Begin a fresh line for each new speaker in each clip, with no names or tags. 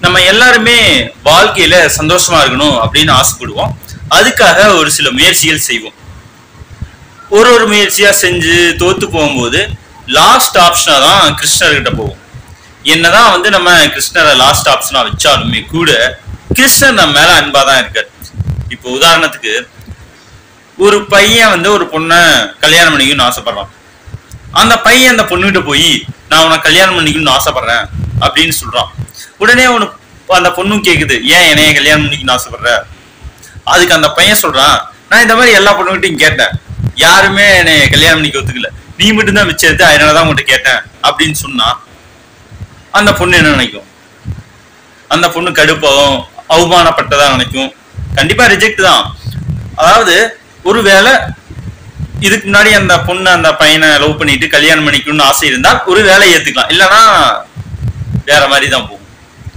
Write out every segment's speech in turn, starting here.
நம்ம எல்லாருமே வாழ்க்கையில சந்தோஷமா இருக்கணும் அப்படின்னு ஆசைப்படுவோம் அதுக்காக ஒரு சில முயற்சிகள் செய்வோம் ஒரு ஒரு முயற்சியா செஞ்சு தோத்து போகும்போது லாஸ்ட் ஆப்ஷனா தான் கிருஷ்ணர்கிட்ட போவோம் என்னதான் வந்து நம்ம கிருஷ்ணரை லாஸ்ட் ஆப்ஷனா வச்சாலுமே கூட கிருஷ்ணர் நம்ம மேல அன்பா தான் இருக்காரு இப்போ உதாரணத்துக்கு ஒரு பையன் வந்து ஒரு பொண்ணை கல்யாணம் பண்ணிக்கணும்னு ஆசைப்படுறான் அந்த பையன் அந்த பொண்ணுகிட்ட போய் நான் உன்னை கல்யாணம் பண்ணிக்கணும்னு ஆசைப்படுறேன் அப்படின்னு சொல்றான் உடனே உனக்கு அந்த பொண்ணும் கேக்குது ஏன் என்னைய கல்யாணம் பண்ணிக்கணும்னு ஆசைப்படுற அதுக்கு அந்த பையன் சொல்றான் நான் இந்த மாதிரி எல்லா பொண்ணுகிட்டையும் கேட்டேன் யாருமே என்னை கல்யாணம் பண்ணிக்க ஒத்துக்கல நீ மட்டும்தான் மிச்சத்து அதனாலதான் உங்கள்கிட்ட கேட்டேன் அப்படின்னு சொன்னா அந்த பொண்ணு என்ன நினைக்கும் அந்த பொண்ணு கடுப்பாகும் அவமானப்பட்டதா நினைக்கும் கண்டிப்பா ரிஜெக்ட் தான் அதாவது ஒருவேளை இதுக்கு முன்னாடி அந்த பொண்ணு அந்த பையனை லவ் பண்ணிட்டு கல்யாணம் பண்ணிக்கணும்னு ஆசை இருந்தால் ஒரு வேலை ஏத்துக்கலாம் இல்லைன்னா வேற மாதிரி தான் போகும்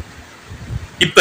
இப்ப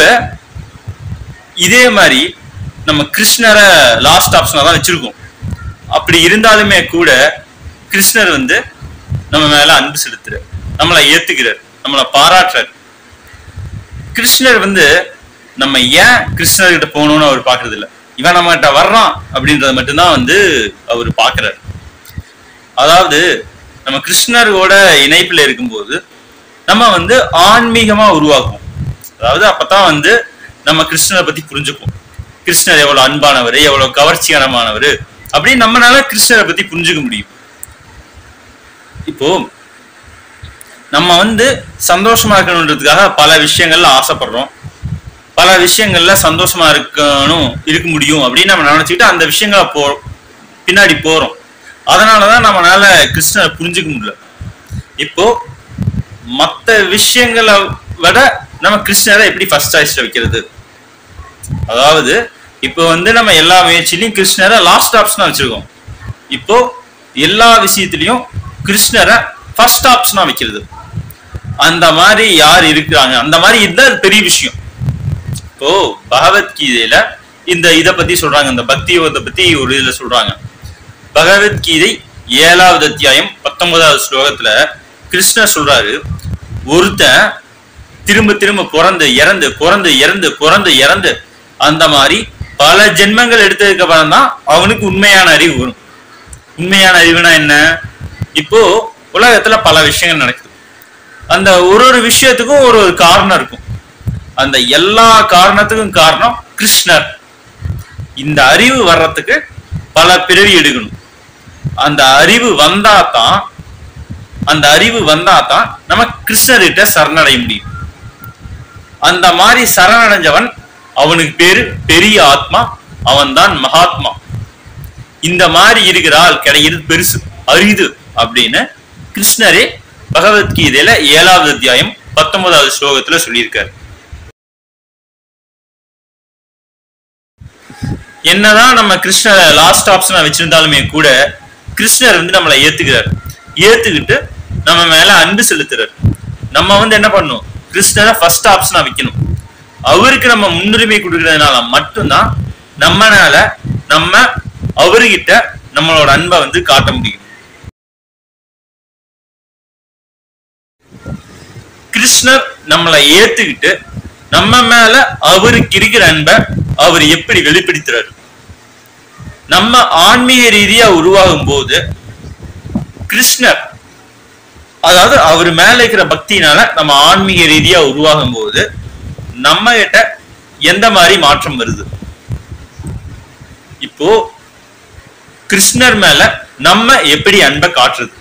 இதே மாதிரி நம்ம கிருஷ்ணரை லாஸ்ட் ஆப்ஷனா தான் வச்சிருக்கோம் அப்படி இருந்தாலுமே கூட கிருஷ்ணர் வந்து நம்ம மேல அன்பு செலுத்துறார் நம்மளை ஏத்துக்கிறார் நம்மளை பாராட்டுறார் கிருஷ்ணர் வந்து நம்ம ஏன் கிருஷ்ணர்கிட்ட போகணும்னு அவர் பாக்குறது இல்ல இவன் நம்ம கிட்ட வர்றான் அப்படின்றத மட்டும்தான் வந்து அவர் பாக்குறாரு அதாவது நம்ம கிருஷ்ணரோட இணைப்புல இருக்கும்போது நம்ம வந்து ஆன்மீகமா உருவாக்குவோம் அதாவது அப்பதான் வந்து நம்ம கிருஷ்ணரை பத்தி புரிஞ்சுப்போம் கிருஷ்ணர் எவ்வளவு அன்பானவர் எவ்வளவு கவர்ச்சிகரமானவர் அப்படின்னு நம்மளால கிருஷ்ணரை பத்தி புரிஞ்சுக்க முடியும் இப்போ நம்ம வந்து சந்தோஷமா இருக்கணுன்றதுக்காக பல விஷயங்கள்ல ஆசைப்படுறோம் பல விஷயங்கள்ல சந்தோஷமா இருக்கணும் இருக்க முடியும் அப்படின்னு நம்ம நினைச்சுக்கிட்டு அந்த விஷயங்களை போ பின்னாடி போறோம் அதனாலதான் நம்மளால கிருஷ்ணரை புரிஞ்சுக்க முடியல இப்போ மத்த விஷயங்களை விட நம்ம கிருஷ்ணரை எப்படி ஃபர்ஸ்ட் சாய்ஸ்ல வைக்கிறது அதாவது இப்போ வந்து நம்ம எல்லா முயற்சியிலையும் கிருஷ்ணரை லாஸ்ட் ஆப்ஷனா வச்சிருக்கோம் இப்போ எல்லா விஷயத்திலையும் கிருஷ்ணரை ஃபர்ஸ்ட் ஆப்ஷனா வைக்கிறது அந்த மாதிரி யார் இருக்கிறாங்க அந்த மாதிரி இதுதான் பெரிய விஷயம் இப்போ பகவத்கீதையில இந்த இத பத்தி சொல்றாங்க இந்த பக்தி யோகத்தை பத்தி ஒரு இதுல சொல்றாங்க பகவத்கீதை ஏழாவது அத்தியாயம் பத்தொன்பதாவது ஸ்லோகத்துல கிருஷ்ணர் சொல்றாரு ஒருத்தன் திரும்ப திரும்ப பிறந்து இறந்து பிறந்து இறந்து பிறந்து இறந்து அந்த மாதிரி பல ஜென்மங்கள் எடுத்ததுக்கு அப்புறம் தான் அவனுக்கு உண்மையான அறிவு வரும் உண்மையான அறிவுனா என்ன இப்போ உலகத்துல பல விஷயங்கள் நடக்குது அந்த ஒரு ஒரு விஷயத்துக்கும் ஒரு ஒரு காரணம் இருக்கும் அந்த எல்லா காரணத்துக்கும் காரணம் கிருஷ்ணர் இந்த அறிவு வர்றதுக்கு பல பிறவி எடுக்கணும் அந்த அறிவு வந்தா தான் அந்த அறிவு வந்தா தான் நம்ம கிருஷ்ணர்கிட்ட சரணடைய முடியும் அந்த மாதிரி சரணடைஞ்சவன் அவனுக்கு பேரு பெரிய ஆத்மா அவன்தான் மகாத்மா இந்த மாதிரி இருக்கிற ஆள் கிடைக்கிறது பெருசு அரிது அப்படின்னு கிருஷ்ணரே பகவத்கீதையில ஏழாவது அத்தியாயம் பத்தொன்பதாவது ஸ்லோகத்துல சொல்லியிருக்காரு என்னதான் நம்ம கிருஷ்ணரை லாஸ்ட் ஆப்ஷனா வச்சிருந்தாலுமே கூட கிருஷ்ணர் வந்து நம்மளை ஏத்துக்கிறார் ஏத்துக்கிட்டு நம்ம மேல அன்பு செலுத்துறார் நம்ம வந்து என்ன பண்ணணும் கிருஷ்ணரை ஃபர்ஸ்ட் ஆப்ஷனா வைக்கணும் அவருக்கு நம்ம முன்னுரிமை கொடுக்கறதுனால மட்டும்தான் நம்மனால நம்ம அவர்கிட்ட நம்மளோட அன்பை வந்து காட்ட முடியும் கிருஷ்ணர் நம்மளை ஏத்துக்கிட்டு நம்ம மேல அவருக்கு இருக்கிற அன்பை அவர் எப்படி வெளிப்படுத்துறாரு நம்ம ஆன்மீக ரீதியா உருவாகும் போது கிருஷ்ணர் அதாவது அவர் மேல இருக்கிற பக்தினால நம்ம ஆன்மீக ரீதியா உருவாகும் போது நம்ம கிட்ட எந்த மாதிரி மாற்றம் வருது இப்போ கிருஷ்ணர் மேல நம்ம எப்படி அன்பை காட்டுறது